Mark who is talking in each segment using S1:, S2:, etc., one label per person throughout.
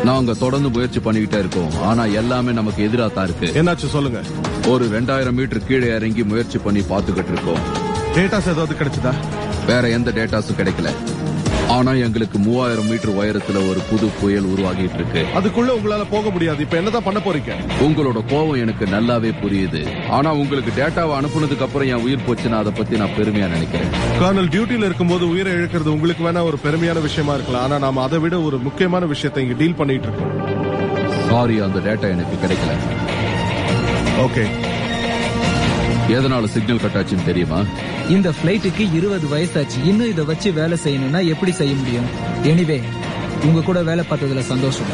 S1: நாங்க தொடர்ந்து முயற்சி பண்ணிக்கிட்டே இருக்கோம் ஆனா எல்லாமே நமக்கு எதிரா தான் இருக்கு
S2: என்னாச்சு சொல்லுங்க
S1: ஒரு ரெண்டாயிரம் மீட்டர் கீழே இறங்கி முயற்சி பண்ணி பாத்துக்கிட்டு இருக்கோம்
S2: டேட்டாஸ் ஏதாவது கிடைச்சதா
S1: வேற எந்த டேட்டாஸும் கிடைக்கல ஆனா எங்களுக்கு மூவாயிரம் மீட்டர் உயரத்துல ஒரு புது புயல் உருவாகிட்டு இருக்கு
S2: அதுக்குள்ள உங்களால போக முடியாது இப்ப என்னதான் பண்ண போறீங்க
S1: உங்களோட கோவம் எனக்கு நல்லாவே புரியுது ஆனா உங்களுக்கு டேட்டாவை அனுப்புனதுக்கு அப்புறம் என் உயிர் போச்சுன்னா அதை பத்தி நான் பெருமையா நினைக்கிறேன்
S2: கர்னல் டியூட்டில இருக்கும்போது உயிரை இழக்கிறது உங்களுக்கு வேணா ஒரு பெருமையான விஷயமா இருக்கலாம் ஆனா நாம அதை விட ஒரு முக்கியமான விஷயத்தை இங்க டீல் பண்ணிட்டு இருக்கோம்
S1: சாரி அந்த டேட்டா எனக்கு கிடைக்கல
S2: ஓகே
S1: எதனால சிக்னல் கட் ஆச்சுன்னு தெரியுமா
S3: இந்த பிளைட்டுக்கு இருபது வயசாச்சு இன்னும் இதை வச்சு வேலை செய்யணும்னா எப்படி செய்ய முடியும் எனிவே உங்க கூட வேலை பார்த்ததுல சந்தோஷம்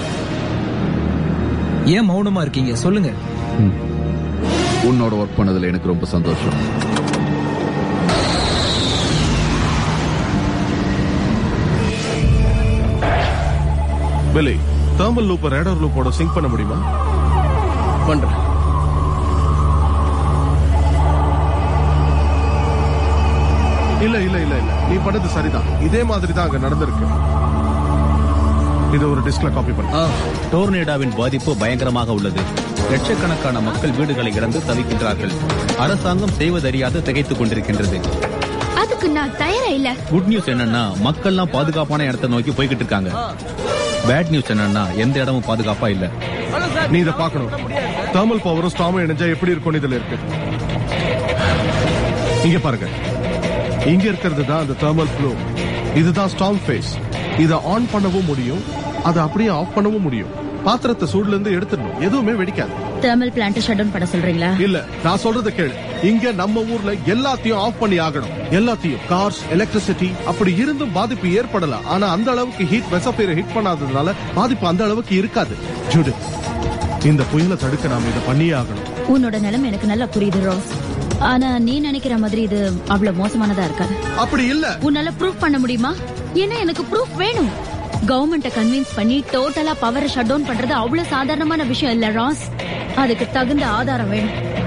S3: ஏன் மௌனமா இருக்கீங்க சொல்லுங்க
S1: உன்னோட ஒர்க் பண்ணதுல எனக்கு ரொம்ப சந்தோஷம்
S2: விலை தேர்மல் லூப்ப ரேடர் லூப்போட சிங்க் பண்ண முடியுமா பண்றேன் இல்ல இல்ல இல்ல இல்ல நீ பண்ணது சரிதான் இதே மாதிரி தான் அங்க நடந்திருக்கு இது ஒரு டிஸ்க்ல காப்பி பண்ண
S4: டோர்னேடாவின் பாதிப்பு பயங்கரமாக உள்ளது லட்சக்கணக்கான மக்கள் வீடுகளை இழந்து தவிக்கின்றார்கள் அரசாங்கம் செய்வதறியாது திகைத்துக் கொண்டிருக்கின்றது
S5: அதுக்கு நான் தயாரா இல்ல
S4: குட் நியூஸ் என்னன்னா மக்கள்லாம் பாதுகாப்பான இடத்தை நோக்கி போய்கிட்டு இருக்காங்க பேட் நியூஸ் என்னன்னா எந்த இடமும் பாதுகாப்பா இல்ல
S2: நீ இதை பார்க்கணும் தேர்மல் பவரும் ஸ்டாமும் இணைஞ்சா எப்படி இருக்கும் இதுல இருக்கு இங்க பாருங்க இங்க இருக்கிறது தான் அந்த தேர்மல் ஃப்ளோ இதுதான் ஸ்டாம் ஃபேஸ் இத ஆன் பண்ணவும் முடியும் அதை அப்படியே ஆஃப் பண்ணவும் முடியும் பாத்திரத்தை சூடுல இருந்து எடுத்துடணும் எதுவுமே வெடிக்காது
S5: தெர்மல் பிளான்ட் ஷட் டவுன் பண்ண சொல்றீங்களா
S2: இல்ல நான் சொல்றத கேளு இங்க நம்ம ஊர்ல எல்லாத்தையும் ஆஃப் பண்ணி ஆகணும் எல்லாத்தையும் கார்ஸ் எலக்ட்ரிசிட்டி அப்படி இருந்தும் பாதிப்பு ஏற்படலாம் ஆனா அந்த அளவுக்கு ஹீட் வெசப்பீரை ஹிட் பண்ணாததுனால பாதிப்பு அந்த அளவுக்கு இருக்காது ஜுடு இந்த புயலை தடுக்க நாம இதை பண்ணியே ஆகணும்
S5: உன்னோட நிலைமை எனக்கு நல்லா புரியுது ரோஸ் ஆனா நீ நினைக்கிற மாதிரி இது அவ்வளவு மோசமானதா இருக்காது
S2: அப்படி இல்ல
S5: உன்னால ப்ரூஃப் பண்ண முடியுமா ஏன்னா எனக்கு ப்ரூஃப் வேணும் கவர்மெண்ட்ட கன்வின்ஸ் பண்ணி டோட்டலா பவரை ஷட் டவுன் பண்றது அவ்வளவு சாதாரணமான விஷயம் இல்ல ராஸ் அதுக்கு தகுந்த ஆதாரம் வேணும்